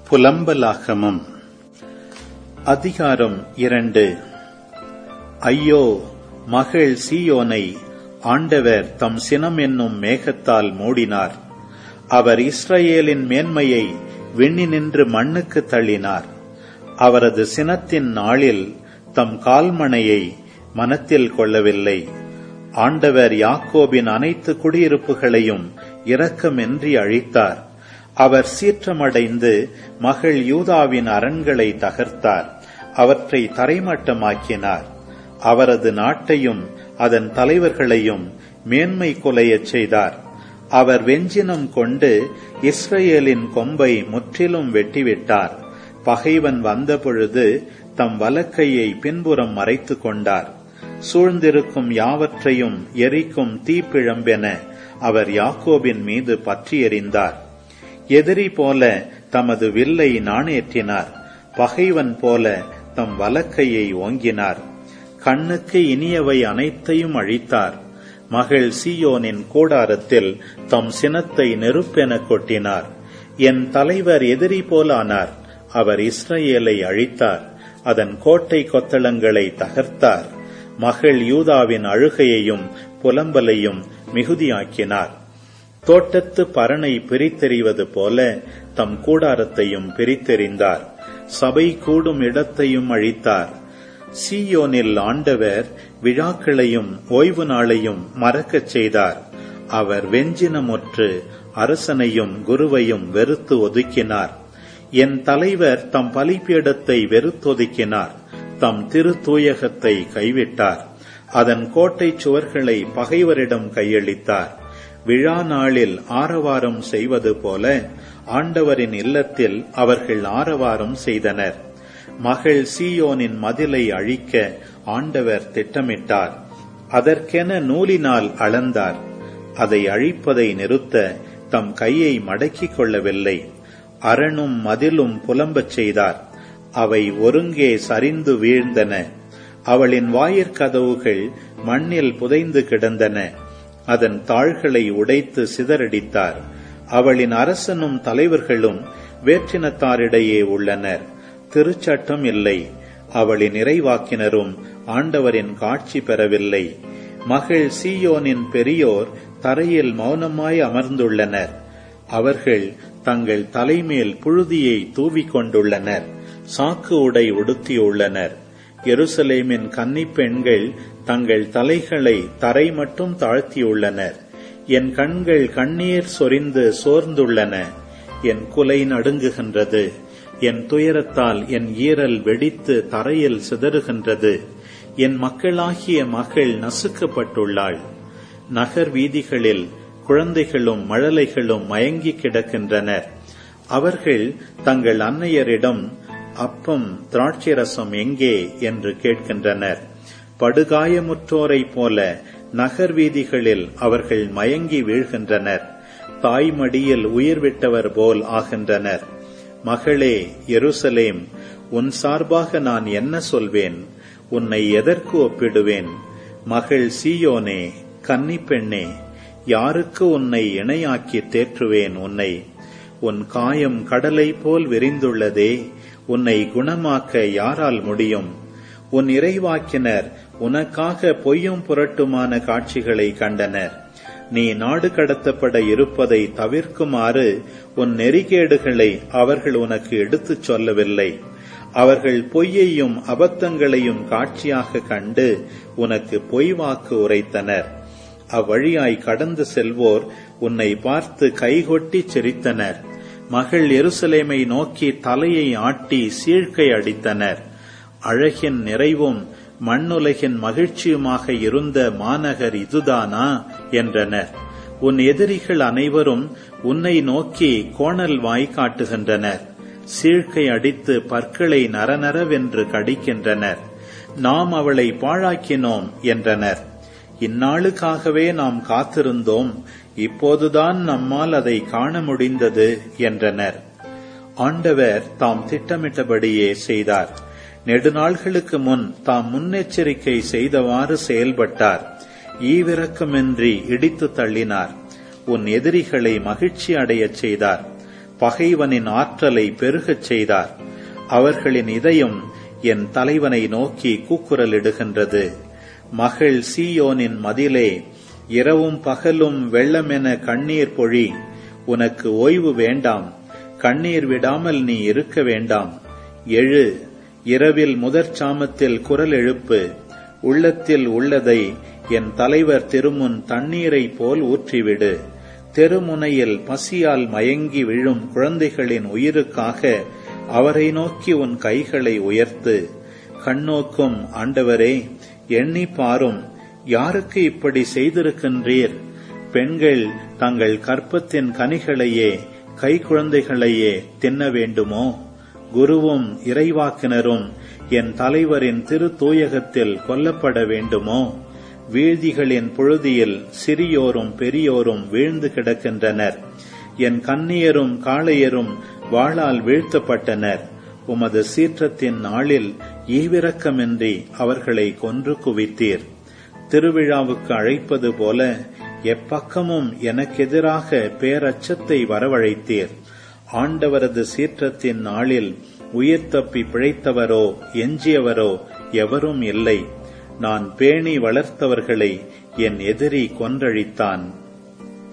புலம்பலாகமம் அதிகாரம் இரண்டு ஐயோ மகள் சீயோனை ஆண்டவர் தம் சினம் என்னும் மேகத்தால் மூடினார் அவர் இஸ்ரவேலின் மேன்மையை விண்ணினின்று மண்ணுக்கு தள்ளினார் அவரது சினத்தின் நாளில் தம் கால்மனையை மனத்தில் கொள்ளவில்லை ஆண்டவர் யாக்கோபின் அனைத்து குடியிருப்புகளையும் இரக்கமின்றி அழித்தார் அவர் சீற்றமடைந்து மகள் யூதாவின் அரண்களை தகர்த்தார் அவற்றை தரைமட்டமாக்கினார் அவரது நாட்டையும் அதன் தலைவர்களையும் மேன்மை கொலையச் செய்தார் அவர் வெஞ்சினம் கொண்டு இஸ்ரேலின் கொம்பை முற்றிலும் வெட்டிவிட்டார் பகைவன் வந்தபொழுது தம் வலக்கையை பின்புறம் மறைத்து கொண்டார் சூழ்ந்திருக்கும் யாவற்றையும் எரிக்கும் தீப்பிழம்பென அவர் யாக்கோபின் மீது பற்றி எறிந்தார் எதிரி போல தமது வில்லை நாணேற்றினார் பகைவன் போல தம் வலக்கையை ஓங்கினார் கண்ணுக்கு இனியவை அனைத்தையும் அழித்தார் மகள் சீயோனின் கூடாரத்தில் தம் சினத்தை நெருப்பென கொட்டினார் என் தலைவர் எதிரி போலானார் அவர் இஸ்ரேலை அழித்தார் அதன் கோட்டை கொத்தளங்களை தகர்த்தார் மகள் யூதாவின் அழுகையையும் புலம்பலையும் மிகுதியாக்கினார் தோட்டத்து பரனை பிரித்தெறிவது போல தம் கூடாரத்தையும் பிரித்தெறிந்தார் சபை கூடும் இடத்தையும் அழித்தார் சீயோனில் ஆண்டவர் விழாக்களையும் ஓய்வு நாளையும் மறக்கச் செய்தார் அவர் வெஞ்சினமுற்று அரசனையும் குருவையும் வெறுத்து ஒதுக்கினார் என் தலைவர் தம் பலிப்பீடத்தை வெறுத்தொதுக்கினார் தம் திருத்தூயகத்தை கைவிட்டார் அதன் கோட்டை சுவர்களை பகைவரிடம் கையளித்தார் விழா நாளில் ஆரவாரம் செய்வது போல ஆண்டவரின் இல்லத்தில் அவர்கள் ஆரவாரம் செய்தனர் மகள் சீயோனின் மதிலை அழிக்க ஆண்டவர் திட்டமிட்டார் அதற்கென நூலினால் அளந்தார் அதை அழிப்பதை நிறுத்த தம் கையை மடக்கிக் கொள்ளவில்லை அரணும் மதிலும் புலம்பச் செய்தார் அவை ஒருங்கே சரிந்து வீழ்ந்தன அவளின் வாயிற்கதவுகள் மண்ணில் புதைந்து கிடந்தன அதன் தாள்களை உடைத்து சிதறடித்தார் அவளின் அரசனும் தலைவர்களும் வேற்றினத்தாரிடையே உள்ளனர் திருச்சட்டம் இல்லை அவளின் இறைவாக்கினரும் ஆண்டவரின் காட்சி பெறவில்லை மகள் சீயோனின் பெரியோர் தரையில் மௌனமாய் அமர்ந்துள்ளனர் அவர்கள் தங்கள் தலைமேல் புழுதியை தூவிக்கொண்டுள்ளனர் சாக்கு உடை உடுத்தியுள்ளனர் எருசலேமின் கன்னிப்பெண்கள் தங்கள் தலைகளை தரை மட்டும் தாழ்த்தியுள்ளனர் என் கண்கள் கண்ணீர் சொரிந்து சோர்ந்துள்ளன என் குலை நடுங்குகின்றது என் துயரத்தால் என் ஈரல் வெடித்து தரையில் சிதறுகின்றது என் மக்களாகிய மகள் நசுக்கப்பட்டுள்ளாள் நகர் வீதிகளில் குழந்தைகளும் மழலைகளும் மயங்கி கிடக்கின்றனர் அவர்கள் தங்கள் அன்னையரிடம் அப்பம் திராட்சரசம் எங்கே என்று கேட்கின்றனர் படுகாயமுற்றோரைப் போல நகர் வீதிகளில் அவர்கள் மயங்கி வீழ்கின்றனர் தாய்மடியில் உயிர் விட்டவர் போல் ஆகின்றனர் மகளே எருசலேம் உன் சார்பாக நான் என்ன சொல்வேன் உன்னை எதற்கு ஒப்பிடுவேன் மகள் சீயோனே கன்னிப்பெண்ணே யாருக்கு உன்னை இணையாக்கி தேற்றுவேன் உன்னை உன் காயம் கடலை போல் விரிந்துள்ளதே உன்னை குணமாக்க யாரால் முடியும் உன் இறைவாக்கினர் உனக்காக பொய்யும் புரட்டுமான காட்சிகளை கண்டனர் நீ நாடு கடத்தப்பட இருப்பதை தவிர்க்குமாறு உன் நெறிகேடுகளை அவர்கள் உனக்கு எடுத்துச் சொல்லவில்லை அவர்கள் பொய்யையும் அபத்தங்களையும் காட்சியாக கண்டு உனக்கு பொய் வாக்கு உரைத்தனர் அவ்வழியாய் கடந்து செல்வோர் உன்னை பார்த்து கைகொட்டி சிரித்தனர் மகள் எருசலேமை நோக்கி தலையை ஆட்டி சீழ்க்கை அடித்தனர் அழகின் நிறைவும் மண்ணுலகின் மகிழ்ச்சியுமாக இருந்த மாநகர் இதுதானா என்றனர் உன் எதிரிகள் அனைவரும் உன்னை நோக்கி கோணல் வாய் காட்டுகின்றனர் சீழ்க்கை அடித்து பற்களை நரநரவென்று கடிக்கின்றனர் நாம் அவளை பாழாக்கினோம் என்றனர் இந்நாளுக்காகவே நாம் காத்திருந்தோம் இப்போதுதான் நம்மால் அதை காண முடிந்தது என்றனர் ஆண்டவர் தாம் திட்டமிட்டபடியே செய்தார் நெடுநாள்களுக்கு முன் தாம் முன்னெச்சரிக்கை செய்தவாறு செயல்பட்டார் ஈவிரக்கமின்றி இடித்து தள்ளினார் உன் எதிரிகளை மகிழ்ச்சி அடையச் செய்தார் பகைவனின் ஆற்றலை பெருகச் செய்தார் அவர்களின் இதயம் என் தலைவனை நோக்கி கூக்குரலிடுகின்றது மகள் சீயோனின் மதிலே இரவும் பகலும் வெள்ளமென கண்ணீர் பொழி உனக்கு ஓய்வு வேண்டாம் கண்ணீர் விடாமல் நீ இருக்க வேண்டாம் எழு இரவில் முதற் சாமத்தில் குரல் எழுப்பு உள்ளத்தில் உள்ளதை என் தலைவர் திருமுன் தண்ணீரைப் போல் ஊற்றிவிடு தெருமுனையில் பசியால் மயங்கி விழும் குழந்தைகளின் உயிருக்காக அவரை நோக்கி உன் கைகளை உயர்த்து கண்ணோக்கும் ஆண்டவரே எண்ணி பாரும் யாருக்கு இப்படி செய்திருக்கின்றீர் பெண்கள் தங்கள் கற்பத்தின் கனிகளையே கைக்குழந்தைகளையே தின்ன வேண்டுமோ குருவும் இறைவாக்கினரும் என் தலைவரின் திரு தூயகத்தில் கொல்லப்பட வேண்டுமோ வீழ்திகளின் புழுதியில் சிறியோரும் பெரியோரும் வீழ்ந்து கிடக்கின்றனர் என் கன்னியரும் காளையரும் வாளால் வீழ்த்தப்பட்டனர் உமது சீற்றத்தின் நாளில் ஈவிரக்கமின்றி அவர்களை கொன்று குவித்தீர் திருவிழாவுக்கு அழைப்பது போல எப்பக்கமும் எனக்கெதிராக பேரச்சத்தை வரவழைத்தீர் ஆண்டவரது சீற்றத்தின் நாளில் உயிர் தப்பி பிழைத்தவரோ எஞ்சியவரோ எவரும் இல்லை நான் பேணி வளர்த்தவர்களை என் எதிரி கொன்றழித்தான்